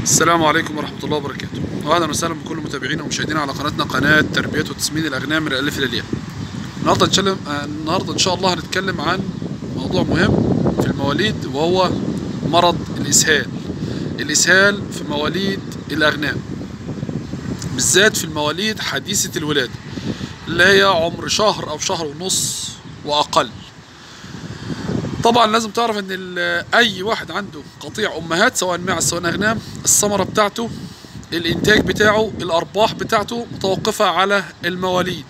السلام عليكم ورحمة الله وبركاته وأهلا وسهلا بكل متابعينا ومشاهدينا على قناتنا قناة تربية وتسمين الأغنام من الألف للياء النهاردة نتكلم آه، النهاردة إن شاء الله هنتكلم عن موضوع مهم في المواليد وهو مرض الإسهال الإسهال في مواليد الأغنام بالذات في المواليد حديثة الولادة اللي هي عمر شهر أو شهر ونص وأقل طبعا لازم تعرف ان ال- اي واحد عنده قطيع امهات سواء معز سواء اغنام الثمره بتاعته الانتاج بتاعه الارباح بتاعته متوقفه على المواليد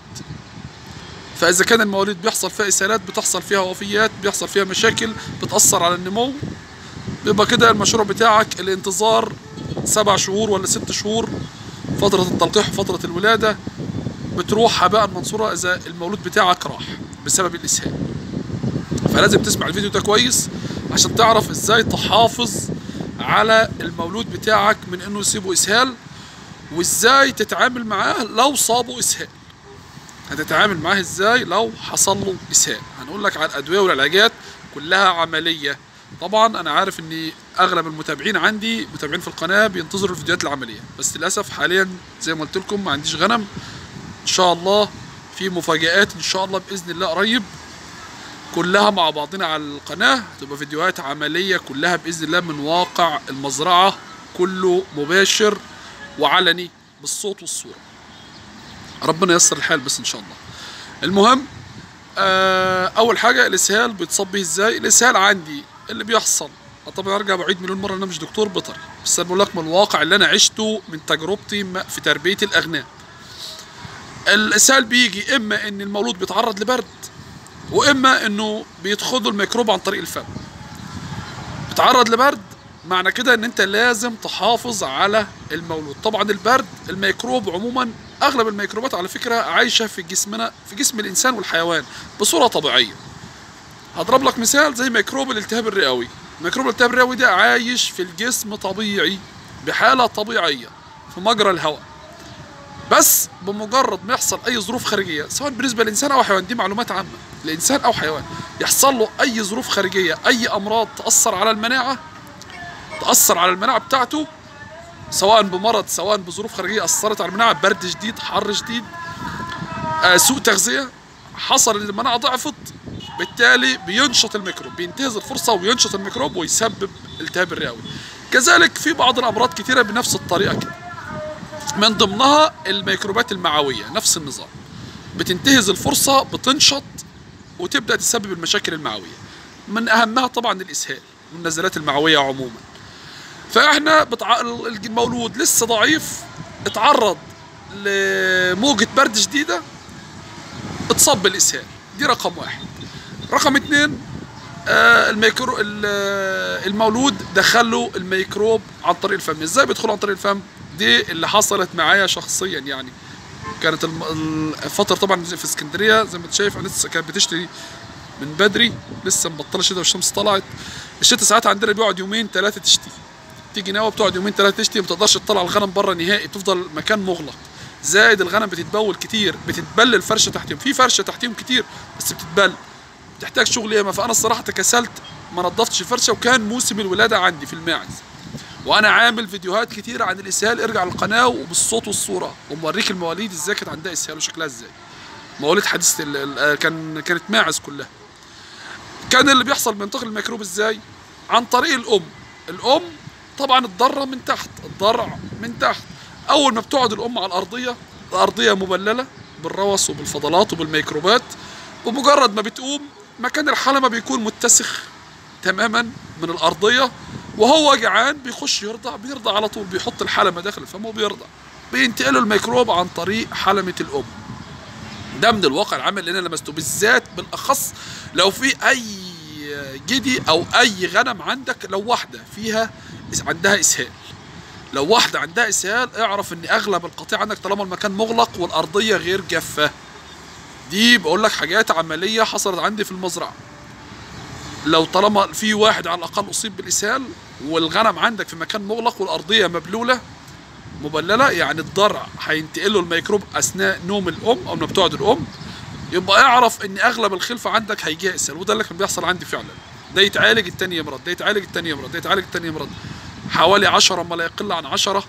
فاذا كان المواليد بيحصل فيها اسهالات بتحصل فيها وفيات بيحصل فيها مشاكل بتاثر على النمو بيبقى كده المشروع بتاعك الانتظار سبع شهور ولا ست شهور فترة التلقيح وفترة الولادة بتروح هباء منصورة إذا المولود بتاعك راح بسبب الإسهال فلازم تسمع الفيديو ده كويس عشان تعرف ازاي تحافظ على المولود بتاعك من انه يصيبه اسهال وازاي تتعامل معاه لو صابه اسهال هتتعامل معاه ازاي لو حصل له اسهال هنقول لك على الادويه والعلاجات كلها عمليه طبعا انا عارف ان اغلب المتابعين عندي متابعين في القناه بينتظروا الفيديوهات العمليه بس للاسف حاليا زي ما قلت لكم ما عنديش غنم ان شاء الله في مفاجآت ان شاء الله باذن الله قريب كلها مع بعضنا على القناة تبقى فيديوهات عملية كلها بإذن الله من واقع المزرعة كله مباشر وعلني بالصوت والصورة ربنا ييسر الحال بس إن شاء الله المهم آه أول حاجة الإسهال بيتصاب به إزاي الإسهال عندي اللي بيحصل طبعا ارجع بعيد مليون مره انا مش دكتور بيطري بس انا بقول لك من الواقع اللي انا عشته من تجربتي م- في تربيه الاغنام الاسهال بيجي اما ان المولود بيتعرض لبرد واما انه بيدخلوا الميكروب عن طريق الفم بتعرض لبرد معنى كده ان انت لازم تحافظ على المولود طبعا البرد الميكروب عموما اغلب الميكروبات على فكره عايشه في جسمنا في جسم الانسان والحيوان بصوره طبيعيه هضرب لك مثال زي ميكروب الالتهاب الرئوي ميكروب الالتهاب الرئوي ده عايش في الجسم طبيعي بحاله طبيعيه في مجرى الهواء بس بمجرد ما يحصل اي ظروف خارجيه سواء بالنسبه للانسان او حيوان دي معلومات عامه لانسان او حيوان يحصل له اي ظروف خارجيه اي امراض تاثر على المناعه تاثر على المناعه بتاعته سواء بمرض سواء بظروف خارجيه اثرت على المناعه برد شديد حر شديد آه سوء تغذيه حصل ان المناعه ضعفت بالتالي بينشط الميكروب بينتهز الفرصه وينشط الميكروب ويسبب التهاب الرئوي كذلك في بعض الامراض كثيره بنفس الطريقه كده من ضمنها الميكروبات المعوية نفس النظام بتنتهز الفرصة بتنشط وتبدأ تسبب المشاكل المعوية من أهمها طبعا الإسهال والنزلات المعوية عموما فإحنا بتع... المولود لسه ضعيف اتعرض لموجة برد شديدة اتصاب بالإسهال دي رقم واحد رقم اتنين آه، الميكرو ال- آه، المولود دخله الميكروب عن طريق الفم ازاي بيدخل عن طريق الفم دي اللي حصلت معايا شخصيا يعني كانت الم- ال- الفترة طبعا في اسكندرية زي ما انت شايف انا لسه كانت بتشتري من بدري لسه مبطلة شتاء والشمس طلعت الشتاء ساعات عندنا بيقعد يومين ثلاثة تشتي تيجي ناوي بتقعد يومين ثلاثة تشتي ما تقدرش تطلع الغنم بره نهائي تفضل مكان مغلق زائد الغنم بتتبول كتير بتتبل الفرشة تحتهم في فرشة تحتهم كتير بس بتتبل بتحتاج شغل ياما فانا الصراحه تكسلت ما نظفتش الفرشه وكان موسم الولاده عندي في الماعز وانا عامل فيديوهات كتيره عن الاسهال ارجع للقناه وبالصوت والصوره وموريك المواليد ازاي كانت عندها اسهال وشكلها ازاي مواليد حديثه ال- ال- آه، كان كانت ماعز كلها كان اللي بيحصل بينتقل الميكروب ازاي عن طريق الام الام طبعا الضره من تحت الضرع من تحت اول ما بتقعد الام على الارضيه الارضيه مبلله بالروث وبالفضلات وبالميكروبات بمجرد ما بتقوم مكان الحلمه بيكون متسخ تماما من الارضيه وهو جعان بيخش يرضع بيرضع على طول بيحط الحلمه داخل فمه وبيرضع بينتقله الميكروب عن طريق حلمه الام ده من الواقع العمل اللي انا لمسته بالذات بالاخص لو في اي جدي او اي غنم عندك لو واحده فيها عندها اسهال لو واحده عندها اسهال اعرف ان اغلب القطيع عندك طالما المكان مغلق والارضيه غير جافه دي بقول لك حاجات عمليه حصلت عندي في المزرعه لو طالما في واحد على الاقل اصيب بالاسهال والغنم عندك في مكان مغلق والارضيه مبلوله مبلله يعني الضرع هينتقل له الميكروب اثناء نوم الام او لما بتقعد الام يبقى اعرف ان اغلب الخلفه عندك هيجيها اسهال وده اللي كان بيحصل عندي فعلا ده يتعالج التاني يمرض ده يتعالج التاني يمرض ده يتعالج التاني يمرض حوالي عشرة ما لا يقل عن عشرة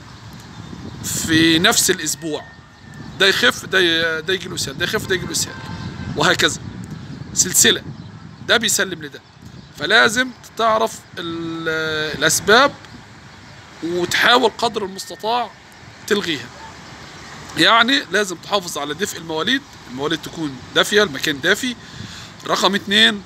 في نفس الاسبوع ده يخف ده ي- ده يجي له اسهال ده يخف ده يجي له اسهال وهكذا سلسله ده بيسلم لده فلازم تعرف ال- الاسباب وتحاول قدر المستطاع تلغيها يعني لازم تحافظ على دفء المواليد المواليد تكون دافيه المكان دافي رقم اتنين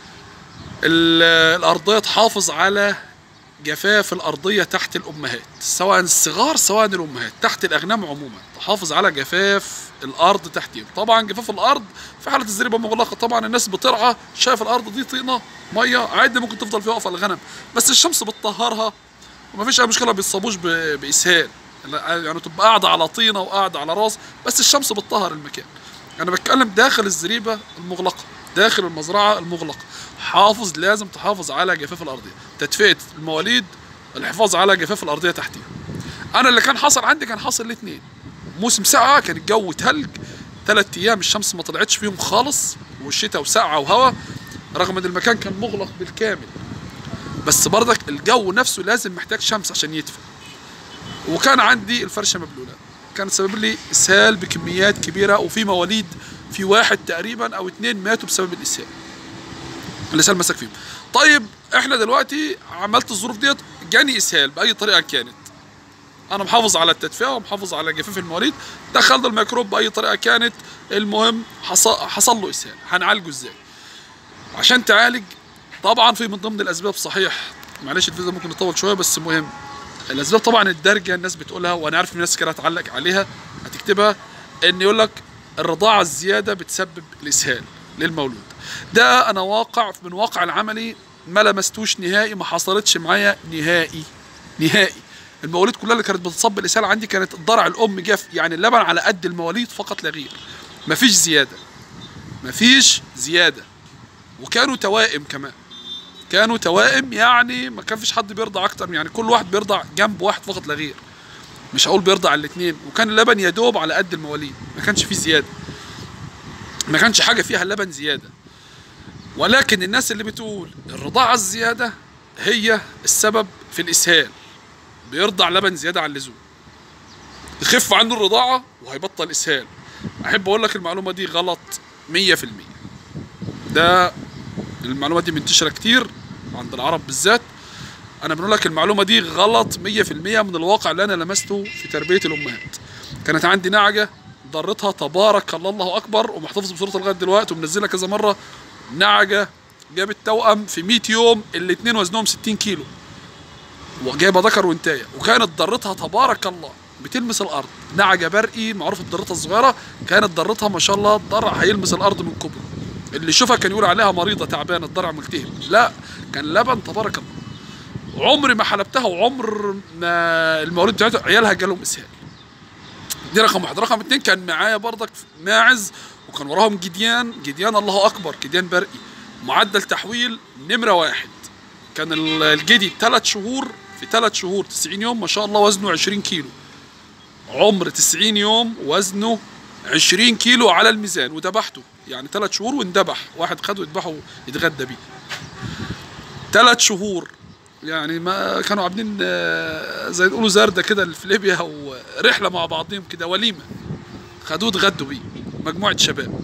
ال- الارضيه تحافظ على جفاف الارضيه تحت الامهات سواء الصغار سواء الامهات تحت الاغنام عموما تحافظ على جفاف الارض تحتهم طبعا جفاف الارض في حاله الزريبه المغلقه طبعا الناس بترعى شايف الارض دي طينه ميه عادي ممكن تفضل فيها واقفه الغنم بس الشمس بتطهرها ومفيش اي مشكله ما بيتصابوش ب- باسهال لا، يعني تبقى قاعده على طينه وقاعده على راس بس الشمس بتطهر المكان انا بتكلم داخل الزريبه المغلقه داخل المزرعه المغلقه حافظ لازم تحافظ على جفاف الارضيه تدفئه المواليد الحفاظ على جفاف الارضيه تحتها انا اللي كان حصل عندي كان حصل الاثنين موسم ساقعه كان الجو تلج ثلاث ايام الشمس ما طلعتش فيهم خالص والشتاء وسقعه وهواء رغم ان المكان كان مغلق بالكامل بس برضك الجو نفسه لازم محتاج شمس عشان يدفى وكان عندي الفرشه مبلوله كان سبب لي اسهال بكميات كبيره وفي مواليد في واحد تقريبا او اتنين ماتوا بسبب الاسهال الاسهال مسك فيهم طيب احنا دلوقتي عملت الظروف ديت جاني اسهال باي طريقه كانت انا محافظ على التدفئه ومحافظ على جفاف المواليد دخلنا الميكروب باي طريقه كانت المهم حصل, حصل له اسهال هنعالجه ازاي عشان تعالج طبعا في من ضمن الاسباب صحيح معلش الفيديو ده ممكن يطول شويه بس مهم الاسباب طبعا الدارجه الناس بتقولها وانا عارف ان الناس كده هتعلق عليها هتكتبها ان يقول لك الرضاعه الزياده بتسبب الاسهال للمولود ده انا واقع من واقع العملي ما لمستوش نهائي ما حصلتش معايا نهائي نهائي المواليد كلها اللي كانت بتصب الاسهال عندي كانت الضرع الام جاف يعني اللبن على قد المواليد فقط لا غير مفيش زياده مفيش زياده وكانوا توائم كمان كانوا توائم يعني ما كان فيش حد بيرضع اكتر يعني كل واحد بيرضع جنب واحد فقط لا غير مش هقول بيرضع الاثنين وكان اللبن يدوب على قد المواليد ما كانش فيه زياده ما كانش حاجه فيها اللبن زياده ولكن الناس اللي بتقول الرضاعه الزياده هي السبب في الاسهال بيرضع لبن زياده عن اللزوم يخف عنه الرضاعه وهيبطل اسهال احب اقول لك المعلومه دي غلط 100% ده المعلومه دي منتشره كتير عند العرب بالذات انا بنقول لك المعلومه دي غلط 100% من الواقع اللي انا لمسته في تربيه الامهات كانت عندي نعجه ضرتها تبارك الله الله اكبر ومحتفظ بصورتها لغايه دلوقتي ومنزلها كذا مره نعجه جابت توأم في 100 يوم الاثنين وزنهم 60 كيلو وجايبه ذكر وانتايه وكانت ضرتها تبارك الله بتلمس الارض نعجه برقي معروف ضرتها الصغيره كانت ضرتها ما شاء الله الضرع هيلمس الارض من كبره اللي يشوفها كان يقول عليها مريضه تعبانه الضرع ملتهب لا كان لبن تبارك الله عمري ما حلبتها وعمر ما المواليد بتاعتها عيالها جالهم اسهال دي رقم واحد رقم اتنين كان معايا برضك ماعز وكان وراهم جديان جديان الله اكبر جديان برقي معدل تحويل نمره واحد كان ال- الجدي ثلاث شهور في ثلاث شهور 90 يوم ما شاء الله وزنه 20 كيلو عمر 90 يوم وزنه 20 كيلو على الميزان وذبحته يعني ثلاث شهور واندبح واحد خده يذبحه يتغدى بيه ثلاث شهور يعني ما كانوا عاملين آه، زي يقولوا زردة كده في ليبيا ورحلة مع بعضهم كده وليمة خدوه اتغدوا بيه مجموعة شباب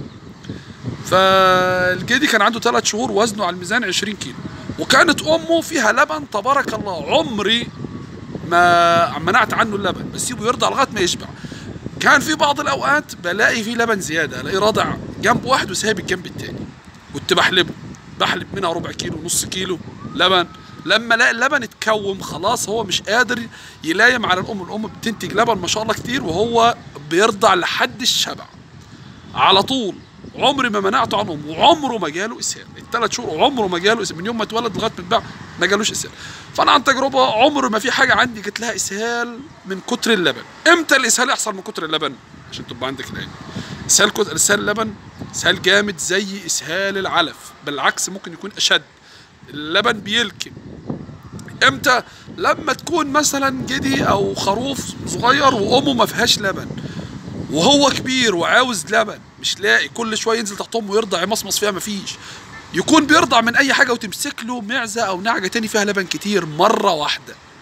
فالجدي كان عنده ثلاث شهور وزنه على الميزان 20 كيلو وكانت امه فيها لبن تبارك الله عمري ما منعت عنه اللبن بسيبه يرضع لغايه ما يشبع كان في بعض الاوقات بلاقي فيه لبن زياده الاقيه راضع جنب واحد وسايب الجنب التاني كنت بحلبه بحلب منها ربع كيلو نص كيلو لبن لما الاقي اللبن اتكوم خلاص هو مش قادر يلايم على الام الام بتنتج لبن ما شاء الله كتير وهو بيرضع لحد الشبع على طول عمري ما منعته عن امه وعمره ما جاله اسهال الثلاث شهور عمره ما جاله اسهال من يوم ما اتولد لغايه ما اتباع ما جالوش اسهال فانا عن تجربه عمر ما في حاجه عندي جت لها اسهال من كتر اللبن امتى الاسهال يحصل من كتر اللبن عشان تبقى عندك العلم اسهال كتر اسهال اللبن اسهال جامد زي اسهال العلف بالعكس ممكن يكون اشد اللبن بيلكم امتى لما تكون مثلا جدي او خروف صغير وامه ما فيهاش لبن وهو كبير وعاوز لبن مش لاقي كل شويه ينزل تحت امه يرضع يمصمص فيها مفيش يكون بيرضع من اي حاجه وتمسك له معزه او نعجه تاني فيها لبن كتير مره واحده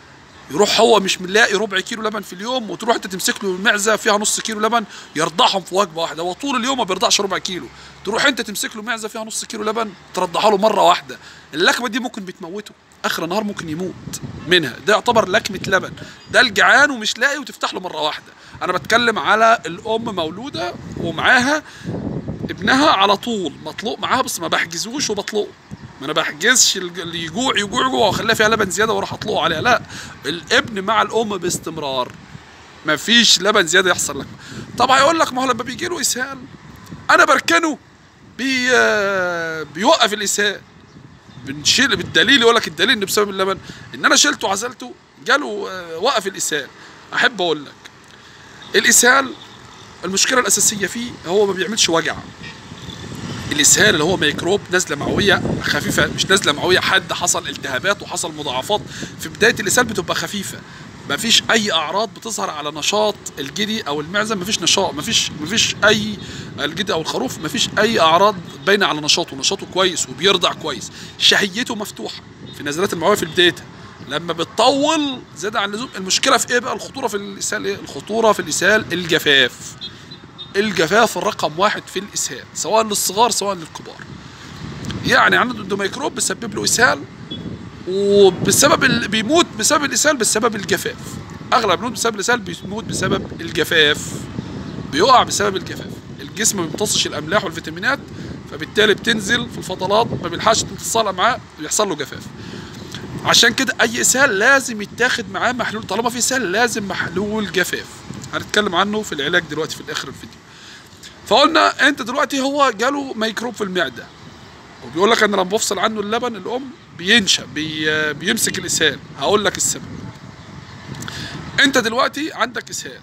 يروح هو مش ملاقي ربع كيلو لبن في اليوم وتروح انت تمسك له معزه فيها نص كيلو لبن يرضعهم في وجبه واحده هو طول اليوم ما بيرضعش ربع كيلو تروح انت تمسك له معزه فيها نص كيلو لبن ترضعها له مره واحده اللكمه دي ممكن بتموته اخر النهار ممكن يموت منها ده يعتبر لكمه لبن ده الجعان ومش لاقي وتفتح له مره واحده انا بتكلم على الام مولوده ومعاها ابنها على طول مطلوق معاها بس ما بحجزوش وبطلقه ما انا بحجزش الج- اللي يجوع يجوع يجوع واخليها فيها لبن زياده واروح اطلقه عليها لا الابن مع الام باستمرار ما فيش لبن زياده يحصل لك طبعا يقول لك ما هو لما بيجي له اسهال انا بركنه بي آه، بيوقف الاسهال بنشيل بالدليل يقول لك الدليل ان بسبب اللبن ان انا شلته وعزلته جاله آه، وقف الاسهال احب اقول لك الاسهال المشكله الاساسيه فيه هو ما بيعملش وجع الاسهال اللي هو ميكروب نزله معويه خفيفه مش نزله معويه حد حصل التهابات وحصل مضاعفات في بدايه الاسهال بتبقى خفيفه ما فيش اي اعراض بتظهر على نشاط الجدي او المعزه ما فيش نشاط ما فيش ما فيش اي الجدي او الخروف ما فيش اي اعراض باينه على نشاطه نشاطه كويس وبيرضع كويس شهيته مفتوحه في النزلات المعويه في بدايتها لما بتطول زيادة عن اللزوم المشكله في ايه بقى الخطوره في الاسهال ايه الخطوره في الاسهال الجفاف الجفاف الرقم واحد في الاسهال سواء للصغار سواء للكبار يعني عنده ميكروب بيسبب له اسهال وبسبب ال... بيموت بسبب الاسهال بسبب الجفاف اغلب الناس بسبب الاسهال بيموت بسبب الجفاف بيقع بسبب الجفاف الجسم ما بيمتصش الاملاح والفيتامينات فبالتالي بتنزل في الفضلات ما بيلحقش تتصل معاه بيحصل له جفاف عشان كده اي اسهال لازم يتاخد معاه محلول طالما في اسهال لازم محلول جفاف هنتكلم عنه في العلاج دلوقتي في الاخر الفيديو فقلنا انت دلوقتي هو جاله ميكروب في المعده وبيقول لك انا لما بفصل عنه اللبن الام بينشا بي بيمسك الاسهال هقول لك السبب انت دلوقتي عندك اسهال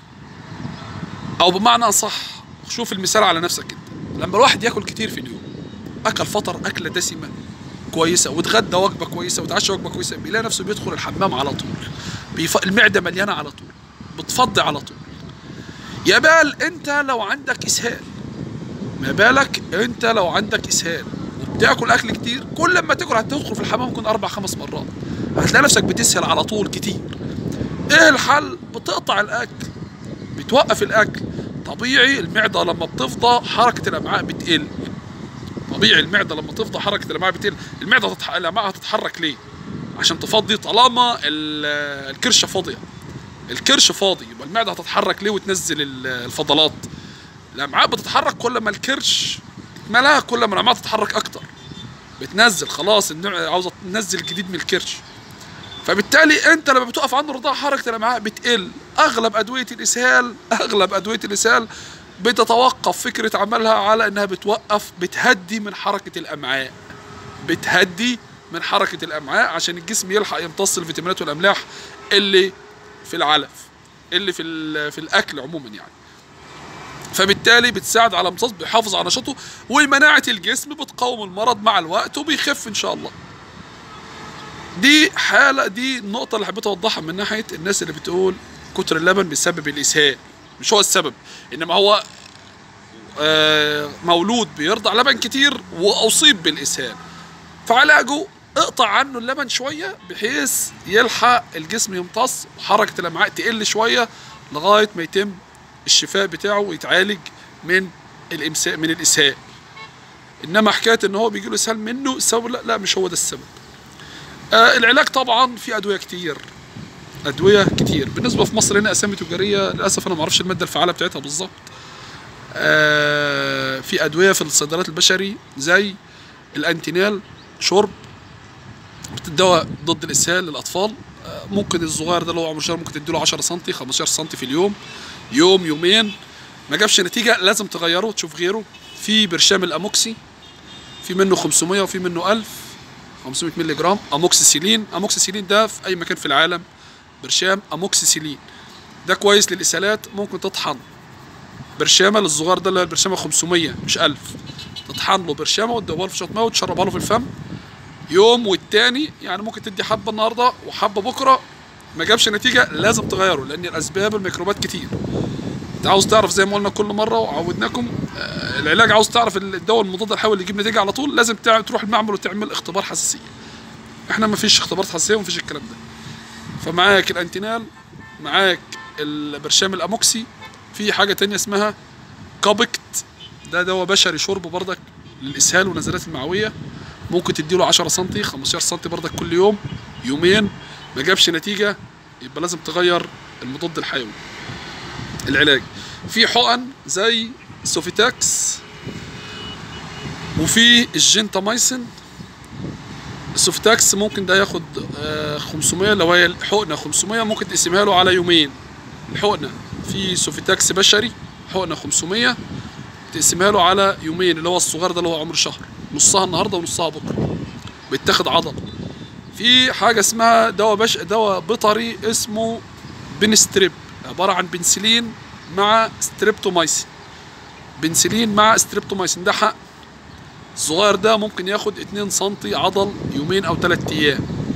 او بمعنى اصح شوف المثال على نفسك انت لما الواحد ياكل كتير في اليوم اكل فطر اكله دسمه كويسه واتغدى وجبه كويسه واتعشى وجبه كويسه بيلاقي نفسه بيدخل الحمام على طول بيف... المعده مليانه على طول بتفضي على طول يا بال انت لو عندك اسهال ما بالك انت لو عندك اسهال وبتاكل اكل كتير كل لما تاكل هتدخل في الحمام ممكن اربع خمس مرات هتلاقي نفسك بتسهل على طول كتير ايه الحل بتقطع الاكل بتوقف الاكل طبيعي المعده لما بتفضى حركه الامعاء بتقل طبيعي المعده لما تفضى حركه الامعاء بتقل المعده تتح... الامعاء هتتحرك ليه عشان تفضي طالما ال- الكرشه فاضيه الكرش فاضي يبقى المعده هتتحرك ليه وتنزل ال- الفضلات الامعاء بتتحرك كل ما الكرش اتملى كل ما الامعاء تتحرك اكتر بتنزل خلاص النوع عاوزه تنزل جديد من الكرش فبالتالي انت لما بتقف عند الرضاعه حركه الامعاء بتقل اغلب ادويه الاسهال اغلب ادويه الاسهال بتتوقف فكره عملها على انها بتوقف بتهدي من حركه الامعاء بتهدي من حركه الامعاء عشان الجسم يلحق يمتص الفيتامينات والاملاح اللي في العلف اللي في ال- في الاكل عموما يعني فبالتالي بتساعد على امتصاص بيحافظ على نشاطه ومناعه الجسم بتقاوم المرض مع الوقت وبيخف ان شاء الله دي حاله دي النقطه اللي حبيت اوضحها من ناحيه الناس اللي بتقول كتر اللبن بيسبب الاسهال مش هو السبب انما هو آه، مولود بيرضع لبن كتير واصيب بالاسهال فعلاجه اقطع عنه اللبن شويه بحيث يلحق الجسم يمتص وحركه الامعاء تقل شويه لغايه ما يتم الشفاء بتاعه ويتعالج من الامساك من الاسهال انما حكايه ان هو بيجي له اسهال منه السبب لا لا مش هو ده السبب آه العلاج طبعا في ادويه كتير ادويه كتير بالنسبه في مصر هنا اسامي تجاريه للاسف انا ما اعرفش الماده الفعاله بتاعتها بالظبط آه في ادويه في الصيدلات البشري زي الانتينال شرب دواء ضد الاسهال للاطفال آه، ممكن الصغير ده اللي هو عمره شهر ممكن تديله 10 سم 15 سم في اليوم يوم يومين ما جابش نتيجه لازم تغيره تشوف غيره في برشام الاموكسي في منه 500 وفي منه 1000 500 مللي جرام اموكسيسيلين اموكسيسيلين ده في اي مكان في العالم برشام اموكسيسيلين ده كويس للاسهالات ممكن تطحن برشامه للصغار ده اللي هي البرشامه 500 مش 1000 تطحن له برشامه وتدوها له في شويه ميه وتشربها له في الفم يوم والتاني يعني ممكن تدي حبه النهارده وحبه بكره ما جابش نتيجه لازم تغيره لان الاسباب الميكروبات كتير انت عاوز تعرف زي ما قلنا كل مره وعودناكم آه، العلاج عاوز تعرف الدواء المضاد الحيوي اللي يجيب نتيجه على طول لازم تع- تروح المعمل وتعمل اختبار حساسيه احنا ما فيش اختبارات حساسيه وما فيش الكلام ده فمعاك الانتينال معاك البرشام الاموكسي في حاجه تانية اسمها كابكت ده دواء بشري شرب بردك للاسهال والنزلات المعويه ممكن تديله 10 سم 15 سم بردك كل يوم يومين ما جابش نتيجه يبقى لازم تغير المضاد الحيوي العلاج في حقن زي سوفيتاكس وفي الجنتامايسين السوفتاكس ممكن ده ياخد آه، 500 لو هي الحقنه 500 ممكن تقسمها له على يومين الحقنه في سوفتاكس بشري حقنه 500 تقسمها له على يومين اللي هو الصغير ده اللي هو عمر شهر نصها النهارده ونصها بكره بيتاخد عضل في حاجه اسمها دواء بش دواء بيطري اسمه بنستريب عباره عن بنسلين مع ستريبتومايسين بنسلين مع ستريبتومايسين ده حق الصغير ده ممكن ياخد 2 سم عضل يومين او 3 ايام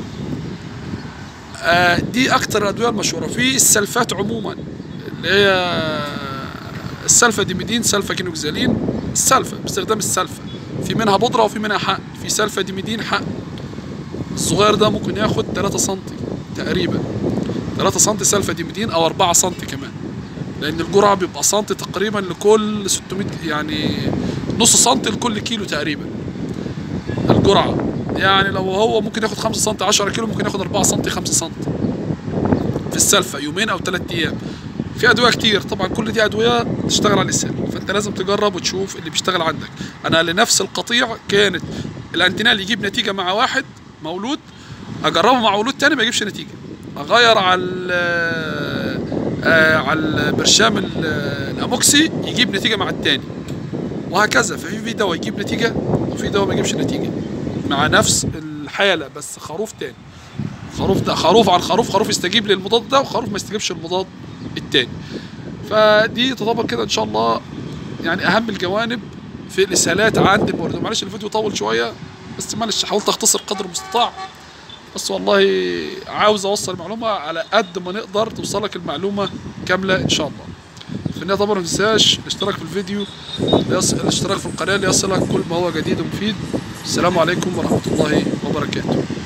آه دي اكتر الادويه المشهوره في السلفات عموما اللي هي السلفا ديميدين سلفا كينوكزالين السلفا باستخدام السلفا في منها بودره وفي منها حق في سلفا ديميدين حق الصغير ده ممكن ياخد 3 سم تقريبا 3 سم سلفا ديميدين او 4 سم كمان لان الجرعه بيبقى سم تقريبا لكل 600 يعني نص سم لكل كيلو تقريبا الجرعه يعني لو هو ممكن ياخد 5 سم 10 كيلو ممكن ياخد 4 سم 5 سم في السلفه يومين او 3 ايام في ادويه كتير طبعا كل دي ادويه تشتغل على الاسهال فانت لازم تجرب وتشوف اللي بيشتغل عندك انا لنفس القطيع كانت الانتينال يجيب نتيجه مع واحد مولود اجربه مع مولود تاني ما يجيبش نتيجه اغير على ال- آه، على البرشام ال- الاموكسي يجيب نتيجه مع التاني وهكذا ففي في دواء يجيب نتيجه وفي دواء ما يجيبش نتيجه مع نفس الحاله بس خروف تاني خروف ده خروف على الخروف خروف يستجيب للمضاد ده وخروف ما يستجيبش للمضاد التاني فدي تطابق كده ان شاء الله يعني اهم الجوانب في الاسهالات عند المورد معلش الفيديو طول شويه بس معلش حاولت اختصر قدر المستطاع بس والله عاوز اوصل المعلومه على قد ما نقدر توصلك المعلومه كامله ان شاء الله في النهايه طبعا ما تنساش الاشتراك في الفيديو ليص- الاشتراك في القناه ليصلك كل ما هو جديد ومفيد السلام عليكم ورحمه الله وبركاته